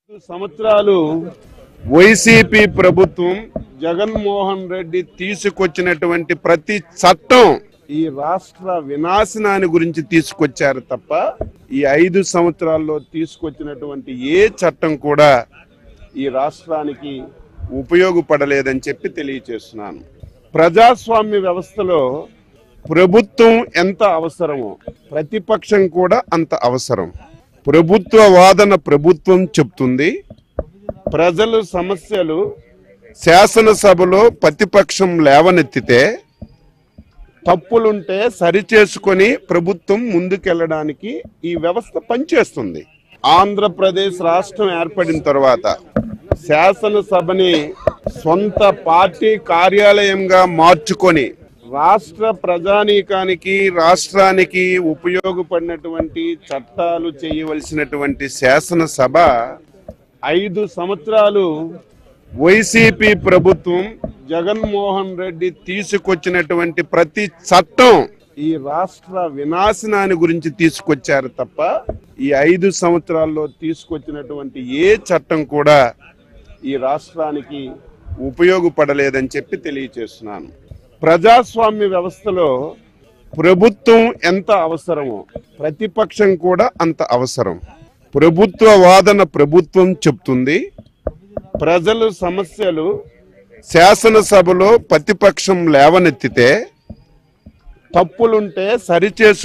సంవత్సరాలు వైసీపీ ప్రభుత్వం జగన్మోహన్ రెడ్డి తీసుకొచ్చినటువంటి ప్రతి చట్టం ఈ రాష్ట్ర వినాశనాన్ని గురించి తీసుకొచ్చారు తప్ప ఈ ఐదు సంవత్సరాల్లో తీసుకొచ్చినటువంటి ఏ చట్టం కూడా ఈ రాష్ట్రానికి ఉపయోగపడలేదని చెప్పి తెలియచేస్తున్నాను ప్రజాస్వామ్య వ్యవస్థలో ప్రభుత్వం ఎంత అవసరమో ప్రతిపక్షం కూడా అంత అవసరం ప్రభుత్వ వాదన ప్రభుత్వం చెప్తుంది ప్రజలు సమస్యలు శాసనసభలో ప్రతిపక్షం లేవనెత్తితే తప్పులుంటే సరిచేసుకొని ప్రభుత్వం ముందుకెళ్ళడానికి ఈ వ్యవస్థ పనిచేస్తుంది ఆంధ్రప్రదేశ్ రాష్ట్రం ఏర్పడిన తర్వాత శాసనసభని సొంత పార్టీ కార్యాలయంగా మార్చుకొని రాష్ట్ర ప్రజానీకానికి రాష్ట్రానికి ఉపయోగపడినటువంటి చట్టాలు చేయవలసినటువంటి శాసనసభ ఐదు సంవత్సరాలు వైసీపీ ప్రభుత్వం జగన్మోహన్ రెడ్డి తీసుకొచ్చినటువంటి ప్రతి చట్టం ఈ రాష్ట్ర వినాశనాన్ని గురించి తీసుకొచ్చారు తప్ప ఈ ఐదు సంవత్సరాల్లో తీసుకొచ్చినటువంటి ఏ చట్టం కూడా ఈ రాష్ట్రానికి ఉపయోగపడలేదని చెప్పి తెలియచేస్తున్నాను ప్రజాస్వామ్య వ్యవస్థలో ప్రభుత్వం ఎంత అవసరమో ప్రతిపక్షం కూడా అంత అవసరం ప్రభుత్వ వాదన ప్రభుత్వం చెప్తుంది ప్రజలు సమస్యలు శాసనసభలో ప్రతిపక్షం లేవనెత్తితే తప్పులుంటే సరిచేసు